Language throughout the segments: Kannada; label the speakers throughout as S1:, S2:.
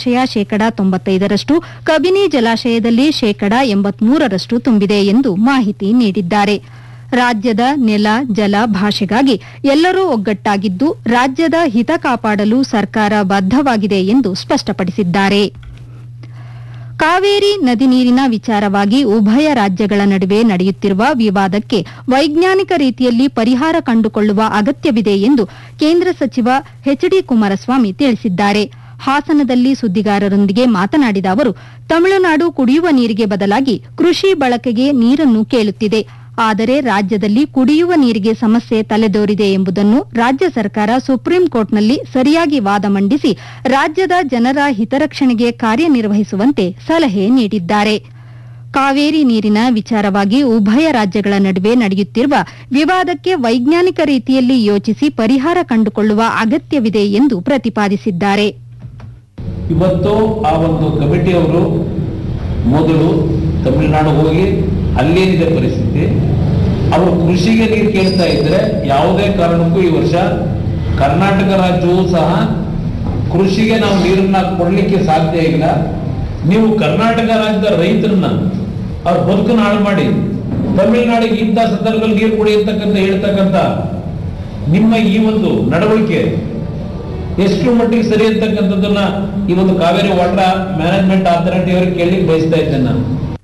S1: ಜಲಾಶಯ ಶೇಕಡ ತೊಂಬತ್ತೈದರಷ್ಟು ಕಬಿನಿ ಜಲಾಶಯದಲ್ಲಿ ಶೇಕಡ ಎಂಬತ್ಮೂರರಷ್ಟು ತುಂಬಿದೆ ಎಂದು ಮಾಹಿತಿ ನೀಡಿದ್ದಾರೆ ರಾಜ್ಯದ ನೆಲ ಜಲ ಭಾಷೆಗಾಗಿ ಎಲ್ಲರೂ ಒಗ್ಗಟ್ಟಾಗಿದ್ದು ರಾಜ್ಯದ ಹಿತ ಕಾಪಾಡಲು ಸರ್ಕಾರ ಬದ್ಧವಾಗಿದೆ ಎಂದು ಸ್ಪಷ್ಟಪಡಿಸಿದ್ದಾರೆ ಕಾವೇರಿ ನದಿ ನೀರಿನ ವಿಚಾರವಾಗಿ ಉಭಯ ರಾಜ್ಯಗಳ ನಡುವೆ ನಡೆಯುತ್ತಿರುವ ವಿವಾದಕ್ಕೆ ವೈಜ್ಞಾನಿಕ ರೀತಿಯಲ್ಲಿ ಪರಿಹಾರ ಕಂಡುಕೊಳ್ಳುವ ಅಗತ್ಯವಿದೆ ಎಂದು ಕೇಂದ್ರ ಸಚಿವ ಎಚ್ ಡಿ ಕುಮಾರಸ್ವಾಮಿ ತಿಳಿಸಿದ್ದಾರೆ ಹಾಸನದಲ್ಲಿ ಸುದ್ದಿಗಾರರೊಂದಿಗೆ ಮಾತನಾಡಿದ ಅವರು ತಮಿಳುನಾಡು ಕುಡಿಯುವ ನೀರಿಗೆ ಬದಲಾಗಿ ಕೃಷಿ ಬಳಕೆಗೆ ನೀರನ್ನು ಕೇಳುತ್ತಿದೆ ಆದರೆ ರಾಜ್ಯದಲ್ಲಿ ಕುಡಿಯುವ ನೀರಿಗೆ ಸಮಸ್ಯೆ ತಲೆದೋರಿದೆ ಎಂಬುದನ್ನು ರಾಜ್ಯ ಸರ್ಕಾರ ಸುಪ್ರೀಂ ಕೋರ್ಟ್ನಲ್ಲಿ ಸರಿಯಾಗಿ ವಾದ ಮಂಡಿಸಿ ರಾಜ್ಯದ ಜನರ ಹಿತರಕ್ಷಣೆಗೆ ಕಾರ್ಯನಿರ್ವಹಿಸುವಂತೆ ಸಲಹೆ ನೀಡಿದ್ದಾರೆ ಕಾವೇರಿ ನೀರಿನ ವಿಚಾರವಾಗಿ ಉಭಯ ರಾಜ್ಯಗಳ ನಡುವೆ ನಡೆಯುತ್ತಿರುವ ವಿವಾದಕ್ಕೆ ವೈಜ್ಞಾನಿಕ ರೀತಿಯಲ್ಲಿ ಯೋಚಿಸಿ ಪರಿಹಾರ ಕಂಡುಕೊಳ್ಳುವ ಅಗತ್ಯವಿದೆ ಎಂದು ಪ್ರತಿಪಾದಿಸಿದ್ದಾರೆ
S2: ಇವತ್ತು ಆ ಒಂದು ಕಮಿಟಿಯವರು ಮೊದಲು ತಮಿಳುನಾಡು ಹೋಗಿ ಅಲ್ಲೇನಿದೆ ಪರಿಸ್ಥಿತಿ ಅವರು ಕೃಷಿಗೆ ನೀರು ಕೇಳ್ತಾ ಇದ್ರೆ ಯಾವುದೇ ಕಾರಣಕ್ಕೂ ಈ ವರ್ಷ ಕರ್ನಾಟಕ ರಾಜ್ಯವು ಸಹ ಕೃಷಿಗೆ ನಾವು ನೀರನ್ನ ಕೊಡ್ಲಿಕ್ಕೆ ಸಾಧ್ಯ ಇಲ್ಲ ನೀವು ಕರ್ನಾಟಕ ರಾಜ್ಯದ ರೈತರನ್ನ ಅವ್ರ ಬದುಕನ್ನು ಹಾಳು ಮಾಡಿ ತಮಿಳುನಾಡಿಗೆ ಇಂಥ ಸಂದರ್ಭದಲ್ಲಿ ನೀರು ಕೊಡಿ ಅಂತಕ್ಕಂಥ ಹೇಳ್ತಕ್ಕಂಥ ನಿಮ್ಮ ಈ ಒಂದು ನಡವಳಿಕೆ ಎಷ್ಟು ಮಟ್ಟಿಗೆ ಸರಿ ಅಂತಕ್ಕಂಥದ್ದನ್ನ ಈ ಒಂದು ಕಾವೇರಿ ವಾಟರ್ ಮ್ಯಾನೇಜ್ಮೆಂಟ್ ಅಥಾರಿಟಿ ಅವರಿಗೆ ಕೇಳಲಿಕ್ಕೆ ಬಯಸ್ತಾ ಇದ್ದೇನೆ ನಾನು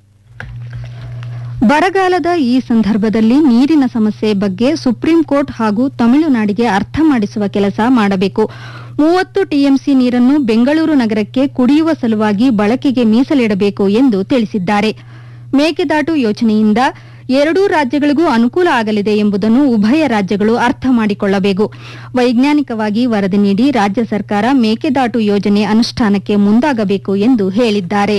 S1: ಬರಗಾಲದ ಈ ಸಂದರ್ಭದಲ್ಲಿ ನೀರಿನ ಸಮಸ್ಯೆ ಬಗ್ಗೆ ಸುಪ್ರೀಂ ಕೋರ್ಟ್ ಹಾಗೂ ತಮಿಳುನಾಡಿಗೆ ಅರ್ಥ ಮಾಡಿಸುವ ಕೆಲಸ ಮಾಡಬೇಕು ಮೂವತ್ತು ಟಿಎಂಸಿ ನೀರನ್ನು ಬೆಂಗಳೂರು ನಗರಕ್ಕೆ ಕುಡಿಯುವ ಸಲುವಾಗಿ ಬಳಕೆಗೆ ಮೀಸಲಿಡಬೇಕು ಎಂದು ತಿಳಿಸಿದ್ದಾರೆ ಮೇಕೆದಾಟು ಯೋಜನೆಯಿಂದ ಎರಡೂ ರಾಜ್ಯಗಳಿಗೂ ಅನುಕೂಲ ಆಗಲಿದೆ ಎಂಬುದನ್ನು ಉಭಯ ರಾಜ್ಯಗಳು ಅರ್ಥ ಮಾಡಿಕೊಳ್ಳಬೇಕು ವೈಜ್ಞಾನಿಕವಾಗಿ ವರದಿ ನೀಡಿ ರಾಜ್ಯ ಸರ್ಕಾರ ಮೇಕೆದಾಟು ಯೋಜನೆ ಅನುಷ್ಠಾನಕ್ಕೆ ಮುಂದಾಗಬೇಕು ಎಂದು ಹೇಳಿದ್ದಾರೆ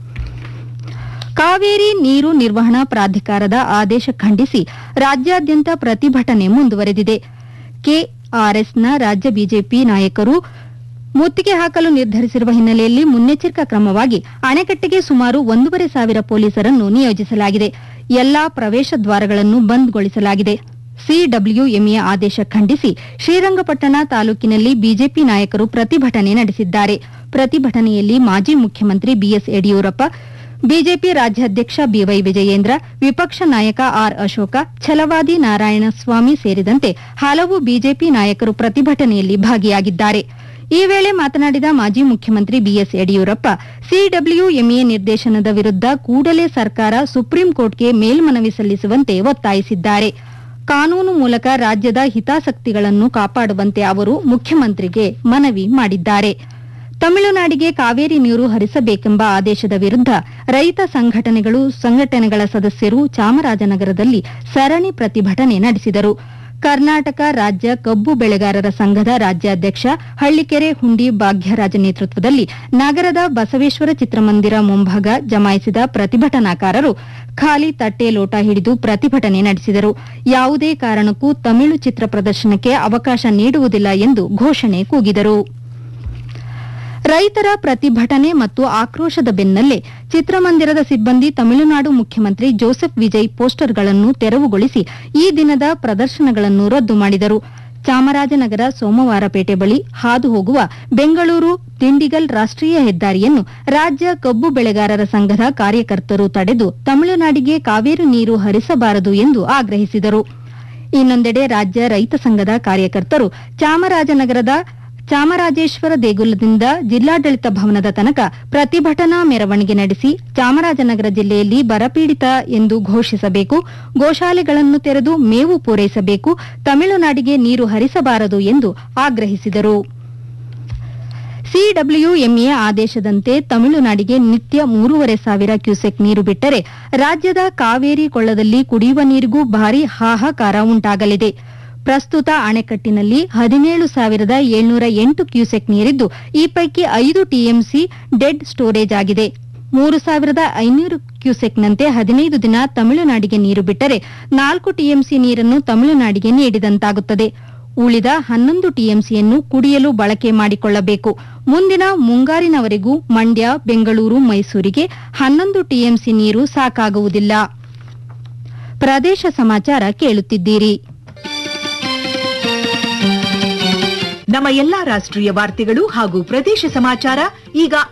S1: ಕಾವೇರಿ ನೀರು ನಿರ್ವಹಣಾ ಪ್ರಾಧಿಕಾರದ ಆದೇಶ ಖಂಡಿಸಿ ರಾಜ್ಯಾದ್ಯಂತ ಪ್ರತಿಭಟನೆ ಮುಂದುವರೆದಿದೆ ಕೆಆರ್ಎಸ್ನ ರಾಜ್ಯ ಬಿಜೆಪಿ ನಾಯಕರು ಮುತ್ತಿಗೆ ಹಾಕಲು ನಿರ್ಧರಿಸಿರುವ ಹಿನ್ನೆಲೆಯಲ್ಲಿ ಮುನ್ನೆಚ್ಚರಿಕಾ ಕ್ರಮವಾಗಿ ಅಣೆಕಟ್ಟೆಗೆ ಸುಮಾರು ಒಂದೂವರೆ ಸಾವಿರ ಪೊಲೀಸರನ್ನು ನಿಯೋಜಿಸಲಾಗಿದೆ ಎಲ್ಲಾ ಪ್ರವೇಶ ದ್ವಾರಗಳನ್ನು ಬಂದ್ಗೊಳಿಸಲಾಗಿದೆ ಸಿಡಬ್ಲ್ಯೂಎಂಎ ಆದೇಶ ಖಂಡಿಸಿ ಶ್ರೀರಂಗಪಟ್ಟಣ ತಾಲೂಕಿನಲ್ಲಿ ಬಿಜೆಪಿ ನಾಯಕರು ಪ್ರತಿಭಟನೆ ನಡೆಸಿದ್ದಾರೆ ಪ್ರತಿಭಟನೆಯಲ್ಲಿ ಮಾಜಿ ಮುಖ್ಯಮಂತ್ರಿ ಬಿಎಸ್ ಯಡಿಯೂರಪ್ಪ ಬಿಜೆಪಿ ರಾಜ್ಯಾಧ್ಯಕ್ಷ ಬಿವೈ ವಿಜಯೇಂದ್ರ ವಿಪಕ್ಷ ನಾಯಕ ಆರ್ ಅಶೋಕ ಛಲವಾದಿ ನಾರಾಯಣಸ್ವಾಮಿ ಸೇರಿದಂತೆ ಹಲವು ಬಿಜೆಪಿ ನಾಯಕರು ಪ್ರತಿಭಟನೆಯಲ್ಲಿ ಭಾಗಿಯಾಗಿದ್ದಾರೆ ಈ ವೇಳೆ ಮಾತನಾಡಿದ ಮಾಜಿ ಮುಖ್ಯಮಂತ್ರಿ ಬಿಎಸ್ ಯಡಿಯೂರಪ್ಪ ಸಿಡಬ್ಲ್ಯೂಎಂಎ ನಿರ್ದೇಶನದ ವಿರುದ್ದ ಕೂಡಲೇ ಸರ್ಕಾರ ಸುಪ್ರೀಂ ಕೋರ್ಟ್ಗೆ ಮೇಲ್ಮನವಿ ಸಲ್ಲಿಸುವಂತೆ ಒತ್ತಾಯಿಸಿದ್ದಾರೆ ಕಾನೂನು ಮೂಲಕ ರಾಜ್ಯದ ಹಿತಾಸಕ್ತಿಗಳನ್ನು ಕಾಪಾಡುವಂತೆ ಅವರು ಮುಖ್ಯಮಂತ್ರಿಗೆ ಮನವಿ ಮಾಡಿದ್ದಾರೆ ತಮಿಳುನಾಡಿಗೆ ಕಾವೇರಿ ನೀರು ಹರಿಸಬೇಕೆಂಬ ಆದೇಶದ ವಿರುದ್ದ ರೈತ ಸಂಘಟನೆಗಳು ಸಂಘಟನೆಗಳ ಸದಸ್ಯರು ಚಾಮರಾಜನಗರದಲ್ಲಿ ಸರಣಿ ಪ್ರತಿಭಟನೆ ನಡೆಸಿದರು ಕರ್ನಾಟಕ ರಾಜ್ಯ ಕಬ್ಬು ಬೆಳೆಗಾರರ ಸಂಘದ ರಾಜ್ಯಾಧ್ಯಕ್ಷ ಹಳ್ಳಿಕೆರೆ ಹುಂಡಿ ಭಾಗ್ಯರಾಜ ನೇತೃತ್ವದಲ್ಲಿ ನಗರದ ಬಸವೇಶ್ವರ ಚಿತ್ರಮಂದಿರ ಮುಂಭಾಗ ಜಮಾಯಿಸಿದ ಪ್ರತಿಭಟನಾಕಾರರು ಖಾಲಿ ತಟ್ಟೆ ಲೋಟ ಹಿಡಿದು ಪ್ರತಿಭಟನೆ ನಡೆಸಿದರು ಯಾವುದೇ ಕಾರಣಕ್ಕೂ ತಮಿಳು ಚಿತ್ರ ಪ್ರದರ್ಶನಕ್ಕೆ ಅವಕಾಶ ನೀಡುವುದಿಲ್ಲ ಎಂದು ಘೋಷಣೆ ಕೂಗಿದರು ರೈತರ ಪ್ರತಿಭಟನೆ ಮತ್ತು ಆಕ್ರೋಶದ ಬೆನ್ನಲ್ಲೇ ಚಿತ್ರಮಂದಿರದ ಸಿಬ್ಬಂದಿ ತಮಿಳುನಾಡು ಮುಖ್ಯಮಂತ್ರಿ ಜೋಸೆಫ್ ವಿಜಯ್ ಪೋಸ್ಟರ್ಗಳನ್ನು ತೆರವುಗೊಳಿಸಿ ಈ ದಿನದ ಪ್ರದರ್ಶನಗಳನ್ನು ರದ್ದು ಮಾಡಿದರು ಚಾಮರಾಜನಗರ ಸೋಮವಾರಪೇಟೆ ಬಳಿ ಹಾದು ಹೋಗುವ ಬೆಂಗಳೂರು ದಿಂಡಿಗಲ್ ರಾಷ್ಟೀಯ ಹೆದ್ದಾರಿಯನ್ನು ರಾಜ್ಯ ಕಬ್ಬು ಬೆಳೆಗಾರರ ಸಂಘದ ಕಾರ್ಯಕರ್ತರು ತಡೆದು ತಮಿಳುನಾಡಿಗೆ ಕಾವೇರಿ ನೀರು ಹರಿಸಬಾರದು ಎಂದು ಆಗ್ರಹಿಸಿದರು ಇನ್ನೊಂದೆಡೆ ರಾಜ್ಯ ರೈತ ಸಂಘದ ಕಾರ್ಯಕರ್ತರು ಚಾಮರಾಜನಗರದ ಚಾಮರಾಜೇಶ್ವರ ದೇಗುಲದಿಂದ ಜಿಲ್ಲಾಡಳಿತ ಭವನದ ತನಕ ಪ್ರತಿಭಟನಾ ಮೆರವಣಿಗೆ ನಡೆಸಿ ಚಾಮರಾಜನಗರ ಜಿಲ್ಲೆಯಲ್ಲಿ ಬರಪೀಡಿತ ಎಂದು ಘೋಷಿಸಬೇಕು ಗೋಶಾಲೆಗಳನ್ನು ತೆರೆದು ಮೇವು ಪೂರೈಸಬೇಕು ತಮಿಳುನಾಡಿಗೆ ನೀರು ಹರಿಸಬಾರದು ಎಂದು ಆಗ್ರಹಿಸಿದರು ಸಿಡಬ್ಲ್ಯೂಎಂಎ ಆದೇಶದಂತೆ ತಮಿಳುನಾಡಿಗೆ ನಿತ್ಯ ಮೂರುವರೆ ಸಾವಿರ ಕ್ಯೂಸೆಕ್ ನೀರು ಬಿಟ್ಟರೆ ರಾಜ್ಯದ ಕಾವೇರಿ ಕೊಳ್ಳದಲ್ಲಿ ಕುಡಿಯುವ ನೀರಿಗೂ ಭಾರೀ ಹಾಹಾಕಾರ ಉಂಟಾಗಲಿದೆ ಪ್ರಸ್ತುತ ಅಣೆಕಟ್ಟಿನಲ್ಲಿ ಹದಿನೇಳು ಸಾವಿರದ ಏಳ್ನೂರ ಎಂಟು ಕ್ಯೂಸೆಕ್ ನೀರಿದ್ದು ಈ ಪೈಕಿ ಐದು ಟಿಎಂಸಿ ಡೆಡ್ ಸ್ಟೋರೇಜ್ ಆಗಿದೆ ಮೂರು ಸಾವಿರದ ಐನೂರು ಕ್ಯೂಸೆಕ್ನಂತೆ ಹದಿನೈದು ದಿನ ತಮಿಳುನಾಡಿಗೆ ನೀರು ಬಿಟ್ಟರೆ ನಾಲ್ಕು ಟಿಎಂಸಿ ನೀರನ್ನು ತಮಿಳುನಾಡಿಗೆ ನೀಡಿದಂತಾಗುತ್ತದೆ ಉಳಿದ ಹನ್ನೊಂದು ಟಿಎಂಸಿಯನ್ನು ಕುಡಿಯಲು ಬಳಕೆ ಮಾಡಿಕೊಳ್ಳಬೇಕು ಮುಂದಿನ ಮುಂಗಾರಿನವರೆಗೂ ಮಂಡ್ಯ ಬೆಂಗಳೂರು ಮೈಸೂರಿಗೆ ಹನ್ನೊಂದು ಟಿಎಂಸಿ ನೀರು ಸಾಕಾಗುವುದಿಲ್ಲ ಪ್ರದೇಶ ಸಮಾಚಾರ ಕೇಳುತ್ತಿದ್ದೀರಿ
S3: ನಮ್ಮ ಎಲ್ಲಾ ರಾಷ್ಟ್ರೀಯ ವಾರ್ತೆಗಳು ಹಾಗೂ ಪ್ರದೇಶ ಸಮಾಚಾರ ಈಗ